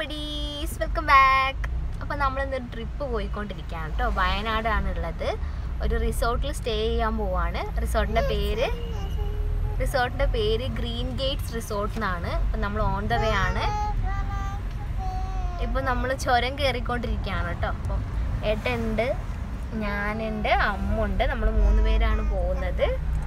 foodies welcome back അപ്പോൾ നമ്മളിന്ന് trip പോയിക്കൊണ്ടിരിക്കുകയാണ് കേട്ടോ വയനാടാണ് ഉള്ളത് ഒരു റിസോർട്ടിൽ സ്റ്റേ ചെയ്യാൻ പോവാണ് റിസോർട്ടിൻ്റെ പേര് റിസോർട്ടിൻ്റെ പേര് ഗ്രീൻ ഗേറ്റ്സ് റിസോർട്ട് എന്നാണ് അപ്പം നമ്മൾ ഓൺ ദ വേ ആണ് ഇപ്പോൾ നമ്മൾ ചുരം കയറിക്കൊണ്ടിരിക്കുകയാണ് കേട്ടോ അപ്പം ഏട്ടനുണ്ട് ഞാനുണ്ട് അമ്മുണ്ട് നമ്മൾ മൂന്ന് പേരാണ് പോകുന്നത്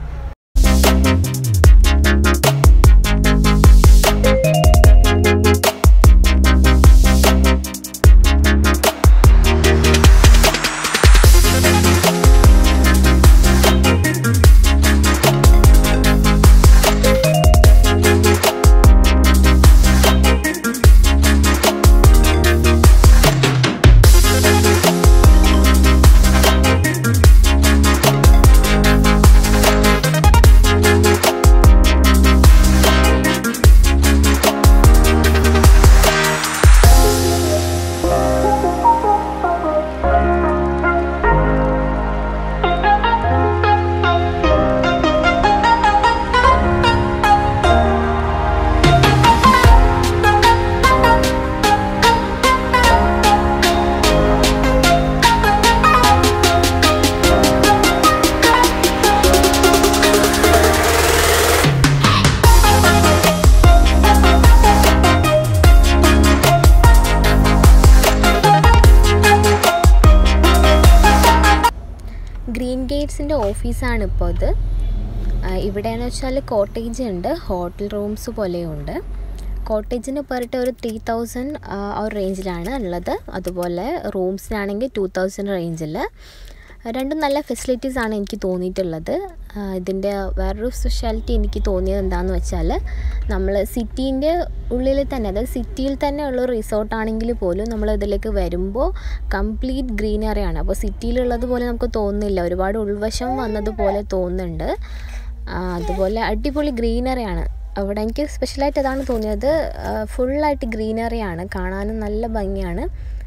ഗ്രീൻ ഗേറ്റ്സിൻ്റെ ഓഫീസാണ് ഇപ്പോൾ ഇത് ഇവിടെയെന്ന് വെച്ചാൽ കോട്ടേജ് ഉണ്ട് ഹോട്ടൽ റൂംസ് പോലെയുണ്ട് കോട്ടേജിന് പെറിട്ട് ഒരു ത്രീ തൗസൻഡ് ആ ഒരു റേഞ്ചിലാണ് ഉള്ളത് അതുപോലെ റൂംസിനാണെങ്കിൽ ടു തൗസൻഡ് റേഞ്ചിൽ രണ്ടും നല്ല ഫെസിലിറ്റീസ് ആണ് എനിക്ക് തോന്നിയിട്ടുള്ളത് ഇതിൻ്റെ വേറൊരു സ്പെഷ്യാലിറ്റി എനിക്ക് തോന്നിയത് എന്താണെന്ന് വെച്ചാൽ നമ്മൾ സിറ്റീൻ്റെ ഉള്ളിൽ തന്നെ അതായത് സിറ്റിയിൽ തന്നെ ഉള്ള ഒരു റിസോർട്ടാണെങ്കിൽ പോലും നമ്മൾ ഇതിലേക്ക് വരുമ്പോൾ കംപ്ലീറ്റ് ഗ്രീനറിയാണ് അപ്പോൾ സിറ്റിയിലുള്ളത് പോലെ നമുക്ക് തോന്നുന്നില്ല ഒരുപാട് ഉൾവശം വന്നതുപോലെ തോന്നുന്നുണ്ട് അതുപോലെ അടിപൊളി ഗ്രീനറിയാണ് അവിടെ എനിക്ക് സ്പെഷ്യലായിട്ട് അതാണ് തോന്നിയത് ഫുള്ളായിട്ട് ഗ്രീനറിയാണ് കാണാനും നല്ല ഭംഗിയാണ്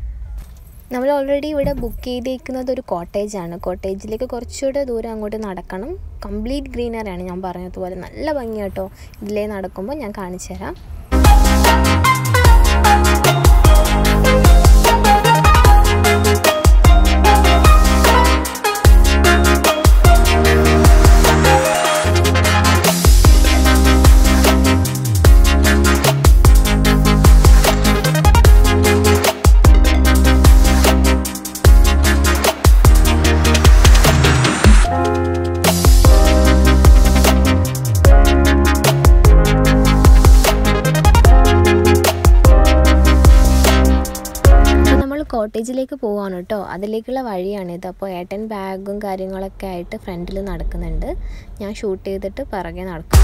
നമ്മൾ ഓൾറെഡി ഇവിടെ ബുക്ക് ചെയ്തേക്കുന്നത് ഒരു കോട്ടേജാണ് കോട്ടേജിലേക്ക് കുറച്ചുകൂടെ ദൂരം അങ്ങോട്ട് നടക്കണം കംപ്ലീറ്റ് ഗ്രീനറിയാണ് ഞാൻ പറഞ്ഞതുപോലെ നല്ല ഭംഗി കേട്ടോ ഇതിലേ നടക്കുമ്പോൾ ഞാൻ കാണിച്ചു തരാം കോട്ടേജിലേക്ക് പോവാണ് കേട്ടോ അതിലേക്കുള്ള വഴിയാണിത് അപ്പോൾ ഏട്ടൻ ബാഗും കാര്യങ്ങളൊക്കെ ആയിട്ട് ഫ്രണ്ടിൽ നടക്കുന്നുണ്ട് ഞാൻ ഷൂട്ട് ചെയ്തിട്ട് പിറകെ നടക്കും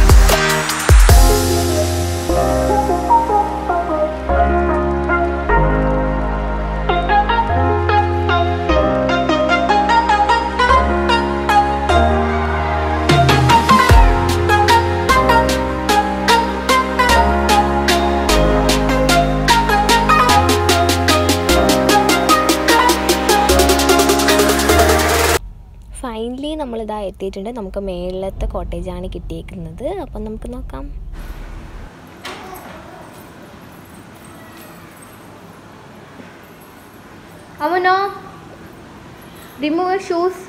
ഫൈനലി നമ്മളിതാ എത്തിയിട്ടുണ്ട് നമുക്ക് മേളിലത്തെ കോട്ടേജാണ് കിട്ടിയേക്കുന്നത് അപ്പം നമുക്ക് നോക്കാം അവനോ റിമൂവ് ഷൂസ്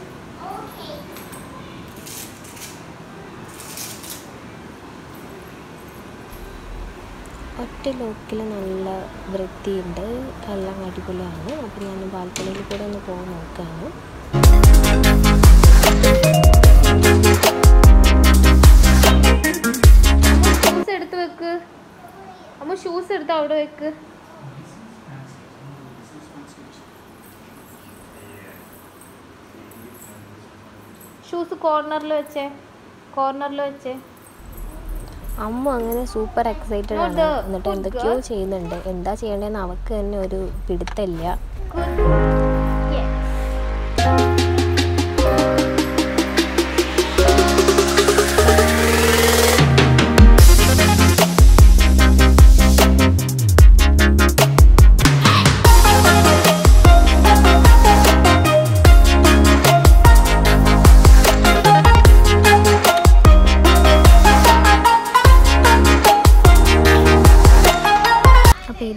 ഒറ്റ ലോക്കിൽ നല്ല വൃത്തിയുണ്ട് എല്ലാം അടിപൊളിയാണ് അപ്പോൾ ഞാൻ ബാൽക്കണിയിൽ കൂടെ ഒന്ന് പോകാൻ നോക്കുകയാണ് ഷൂസ് എടുത്ത് വെക്ക് അമ്മ ഷൂസ് എടുത്ത് അവിടെ വെക്ക് ഷൂസ് കോർണറിൽ വെച്ചേ കോർണറിൽ വെച്ചേ അമ്മ അങ്ങനെ സൂപ്പർ എക്സൈറ്റഡ് ആണ് എന്നിട്ട് എന്തൊക്കെയോ ചെയ്യുന്നുണ്ട് എന്താ ചെയ്യണ്ടേന്ന് അവക്ക് തന്നെ ഒരു പിടുത്തമില്ല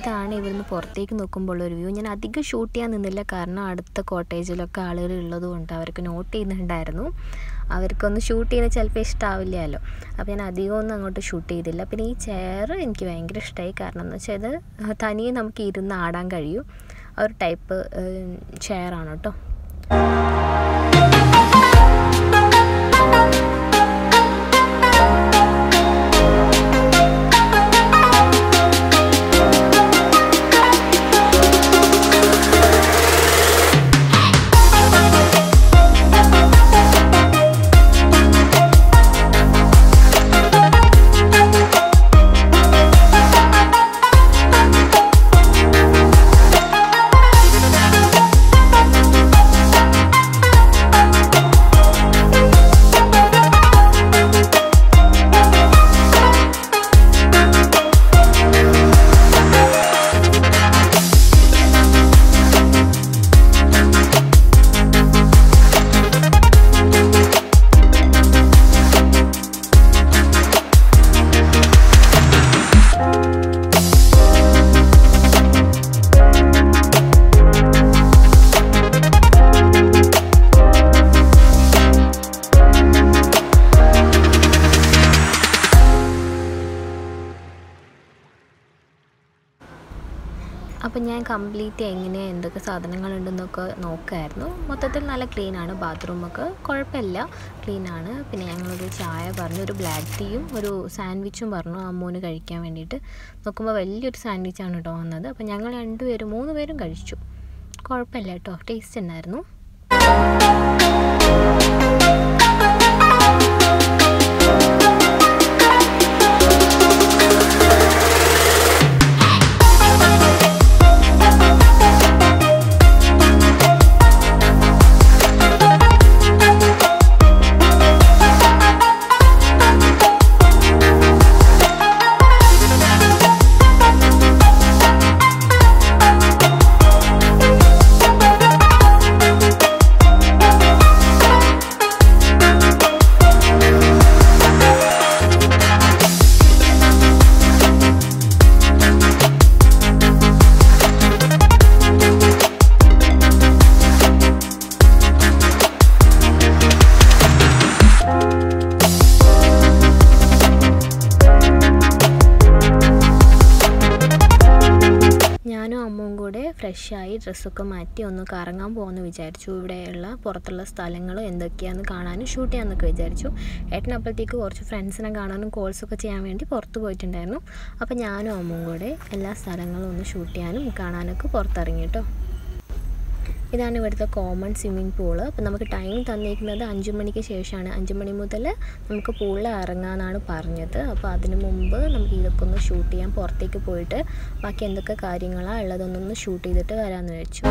ഇതാണ് ഇവിടുന്ന് പുറത്തേക്ക് നോക്കുമ്പോൾ ഒരു വ്യൂ ഞാൻ അധികം ഷൂട്ട് ചെയ്യാൻ നിന്നില്ല കാരണം അടുത്ത കോട്ടേജിലൊക്കെ ആളുകൾ ഉള്ളതുകൊണ്ട് അവർക്ക് നോട്ട് ചെയ്യുന്നുണ്ടായിരുന്നു അവർക്കൊന്ന് ഷൂട്ട് ചെയ്യുന്നത് ചിലപ്പോൾ ഇഷ്ടമാവില്ലല്ലോ അപ്പോൾ ഞാൻ അധികം ഒന്നും അങ്ങോട്ട് ഷൂട്ട് ചെയ്തില്ല പിന്നെ ഈ ചെയർ എനിക്ക് ഭയങ്കര ഇഷ്ടമായി കാരണം എന്ന് വെച്ചാൽ ഇത് തനിയെ നമുക്ക് ഇരുന്ന് ആടാൻ കഴിയും ആ ഒരു ടൈപ്പ് ചെയറാണ് കേട്ടോ അപ്പം ഞാൻ കംപ്ലീറ്റ് എങ്ങനെ എന്തൊക്കെ സാധനങ്ങളുണ്ടെന്നൊക്കെ നോക്കായിരുന്നു മൊത്തത്തിൽ നല്ല ക്ലീനാണ് ബാത്റൂമൊക്കെ കുഴപ്പമില്ല ക്ലീനാണ് പിന്നെ ഞങ്ങളൊരു ചായ പറഞ്ഞു ഒരു ബ്ലാക്ക് ടീയും ഒരു സാൻഡ്വിച്ചും പറഞ്ഞു അമ്മൂന് കഴിക്കാൻ വേണ്ടിയിട്ട് നോക്കുമ്പോൾ വലിയൊരു സാൻഡ്വിച്ചാണ് കേട്ടോ വന്നത് അപ്പം ഞങ്ങൾ രണ്ടുപേരും മൂന്ന് പേരും കഴിച്ചു കുഴപ്പമില്ല കേട്ടോ ടേസ്റ്റ് ഉണ്ടായിരുന്നു ഞാനും അമ്മും കൂടെ ഫ്രഷായി ഡ്രസ്സൊക്കെ മാറ്റി ഒന്ന് കറങ്ങാൻ പോകുമെന്ന് വിചാരിച്ചു ഇവിടെയുള്ള പുറത്തുള്ള സ്ഥലങ്ങൾ എന്തൊക്കെയാണെന്ന് കാണാനും ഷൂട്ട് ചെയ്യാമെന്നൊക്കെ വിചാരിച്ചു ഏട്ടൻ അപ്പോഴത്തേക്ക് കുറച്ച് ഫ്രണ്ട്സിനെ കാണാനും കോൾസൊക്കെ ചെയ്യാൻ വേണ്ടി പുറത്ത് പോയിട്ടുണ്ടായിരുന്നു അപ്പോൾ ഞാനും അമ്മും കൂടെ എല്ലാ സ്ഥലങ്ങളും ഒന്ന് ഷൂട്ട് ചെയ്യാനും കാണാനൊക്കെ പുറത്തിറങ്ങി കേട്ടോ ഇതാണ് ഇവിടുത്തെ കോമൺ സ്വിമ്മിംഗ് പൂള് അപ്പോൾ നമുക്ക് ടൈം തന്നിരിക്കുന്നത് അഞ്ച് മണിക്ക് ശേഷമാണ് അഞ്ച് മണി മുതൽ നമുക്ക് പൂളിൽ ഇറങ്ങാമെന്നാണ് പറഞ്ഞത് അപ്പോൾ അതിന് മുമ്പ് നമുക്ക് ഇതൊക്കെ ഒന്ന് ഷൂട്ട് ചെയ്യാൻ പുറത്തേക്ക് പോയിട്ട് ബാക്കി എന്തൊക്കെ കാര്യങ്ങളാണ് ഉള്ളതൊന്നൊന്ന് ഷൂട്ട് ചെയ്തിട്ട് വരാമെന്ന് വെച്ചു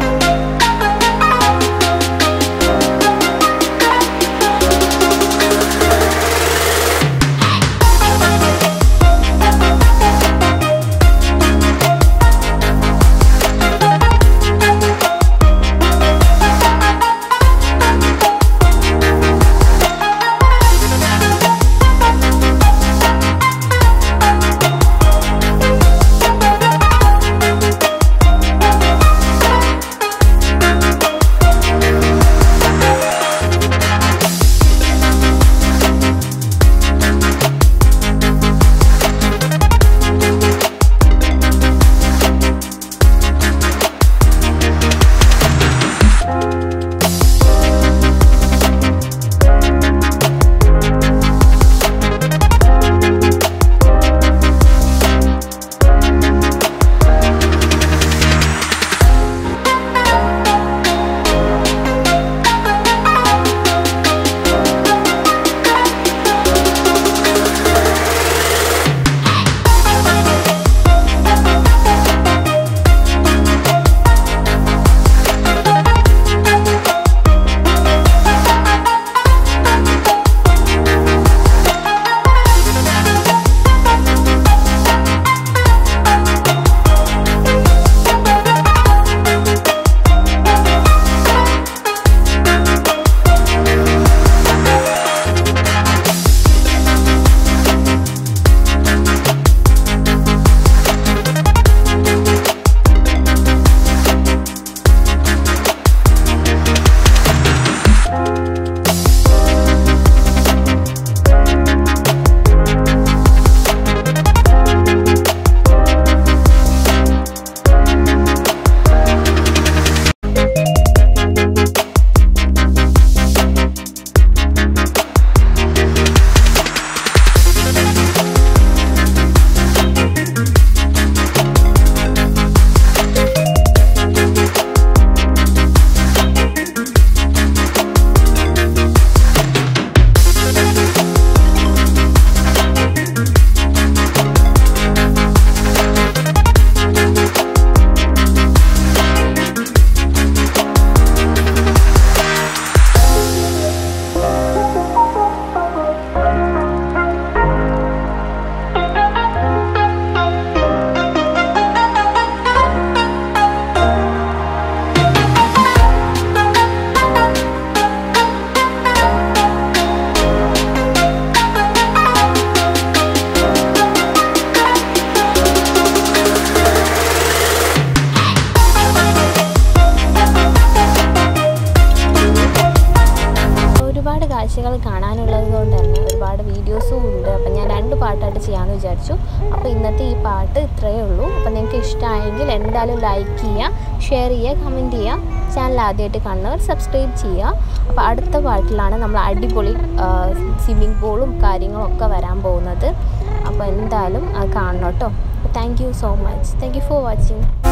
വിചാരിച്ചു അപ്പോൾ ഇന്നത്തെ ഈ പാട്ട് ഇത്രയേ ഉള്ളൂ അപ്പോൾ നിങ്ങൾക്ക് ഇഷ്ടമായെങ്കിൽ എന്തായാലും ലൈക്ക് ചെയ്യുക ഷെയർ ചെയ്യുക കമൻറ്റ് ചെയ്യുക ചാനൽ ആദ്യമായിട്ട് കാണുന്നവർ സബ്സ്ക്രൈബ് ചെയ്യുക അപ്പോൾ അടുത്ത പാട്ടിലാണ് നമ്മൾ അടിപൊളി സ്വിമ്മിംഗ് പൂളും കാര്യങ്ങളും ഒക്കെ വരാൻ പോകുന്നത് അപ്പോൾ എന്തായാലും അത് കാണണം കേട്ടോ thank you so much thank you for watching